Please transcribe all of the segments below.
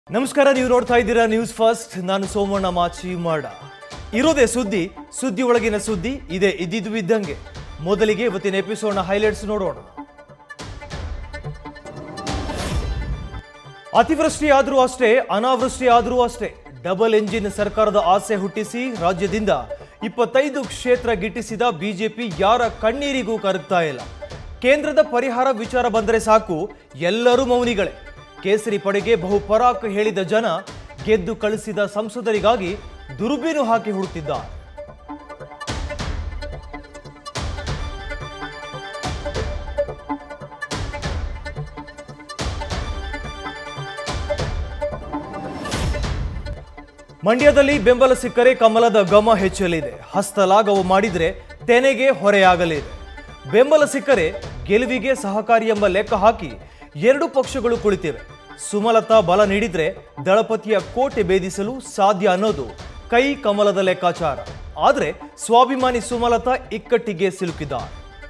ನಮಸ್ಕಾರ ನೀವು ನೋಡ್ತಾ ಇದ್ದೀರಾ ನ್ಯೂಸ್ ಫಸ್ಟ್ ನಾನು ಸೋಮಣ್ಣ ಮಾಚಿ ಮಾಡ ಇರೋದೇ ಸುದ್ದಿ ಸುದ್ದಿ ಒಳಗಿನ ಸುದ್ದಿ ಇದೆ ಇದ್ದಿದ್ದು ಇದ್ದಂಗೆ ಮೊದಲಿಗೆ ಇವತ್ತಿನ ಎಪಿಸೋಡ್ನ ಹೈಲೈಟ್ಸ್ ನೋಡೋಣ ಅತಿವೃಷ್ಟಿ ಆದರೂ ಅಷ್ಟೇ ಅನಾವೃಷ್ಟಿ ಆದರೂ ಅಷ್ಟೇ ಡಬಲ್ ಎಂಜಿನ್ ಸರ್ಕಾರದ ಆಸೆ ಹುಟ್ಟಿಸಿ ರಾಜ್ಯದಿಂದ ಇಪ್ಪತ್ತೈದು ಕ್ಷೇತ್ರ ಗಿಟ್ಟಿಸಿದ ಬಿಜೆಪಿ ಯಾರ ಕಣ್ಣೀರಿಗೂ ಕರಗ್ತಾ ಇಲ್ಲ ಕೇಂದ್ರದ ಪರಿಹಾರ ವಿಚಾರ ಬಂದರೆ ಸಾಕು ಎಲ್ಲರೂ ಮೌನಿಗಳೇ ಕೇಸರಿ ಪಡೆಗೆ ಬಹುಪರಾಕ್ ಹೇಳಿದ ಜನ ಗೆದ್ದು ಕಳಿಸಿದ ಸಂಸದರಿಗಾಗಿ ದುರ್ಬೀನು ಹಾಕಿ ಹುಡುತ್ತಿದ್ದಾರೆ ಮಂಡ್ಯದಲ್ಲಿ ಬೆಂಬಲ ಸಿಕ್ಕರೆ ಕಮಲದ ಘಮ ಹೆಚ್ಚಲಿದೆ ಹಸ್ತಲಾಘವ ಮಾಡಿದ್ರೆ ತೆನೆಗೆ ಹೊರೆಯಾಗಲಿದೆ ಬೆಂಬಲ ಸಿಕ್ಕರೆ ಗೆಲುವಿಗೆ ಸಹಕಾರಿ ಎಂಬ ಲೆಕ್ಕ ಹಾಕಿ ಎರಡು ಪಕ್ಷಗಳು ಕುಳಿತಿವೆ ಸುಮಲತಾ ಬಲ ನೀಡಿದ್ರೆ ದಳಪತಿಯ ಕೋಟೆ ಭೇದಿಸಲು ಸಾಧ್ಯ ಅನ್ನೋದು ಕೈ ಕಮಲದ ಲೆಕ್ಕಾಚಾರ ಆದರೆ ಸ್ವಾಭಿಮಾನಿ ಸುಮಲತಾ ಇಕ್ಕಟ್ಟಿಗೆ ಸಿಲುಕಿದ್ದಾರೆ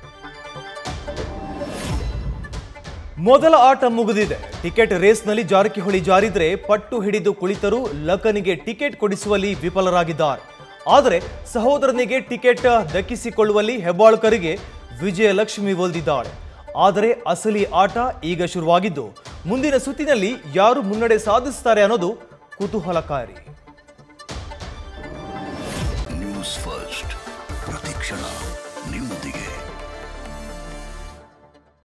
ಮೊದಲ ಆಟ ಮುಗಿದಿದೆ ಟಿಕೆಟ್ ರೇಸ್ನಲ್ಲಿ ಜಾರಕಿಹೊಳಿ ಜಾರಿದ್ರೆ ಪಟ್ಟು ಹಿಡಿದು ಕುಳಿತರು ಲಖನಿಗೆ ಟಿಕೆಟ್ ಕೊಡಿಸುವಲ್ಲಿ ವಿಫಲರಾಗಿದ್ದಾರೆ ಆದರೆ ಸಹೋದರನಿಗೆ ಟಿಕೆಟ್ ದಕ್ಕಿಸಿಕೊಳ್ಳುವಲ್ಲಿ ಹೆಬ್ಬಾಳ್ಕರಿಗೆ ವಿಜಯಲಕ್ಷ್ಮಿ ಒಲ್ದಿದ್ದಾಳೆ ಆದರೆ ಅಸಲಿ ಆಟ ಈಗ ಶುರುವಾಗಿದ್ದು ಮುಂದಿನ ಸುತ್ತಿನಲ್ಲಿ ಯಾರು ಮುನ್ನಡೆ ಸಾಧಿಸ್ತಾರೆ ಅನ್ನೋದು ಕುತೂಹಲಕಾರಿ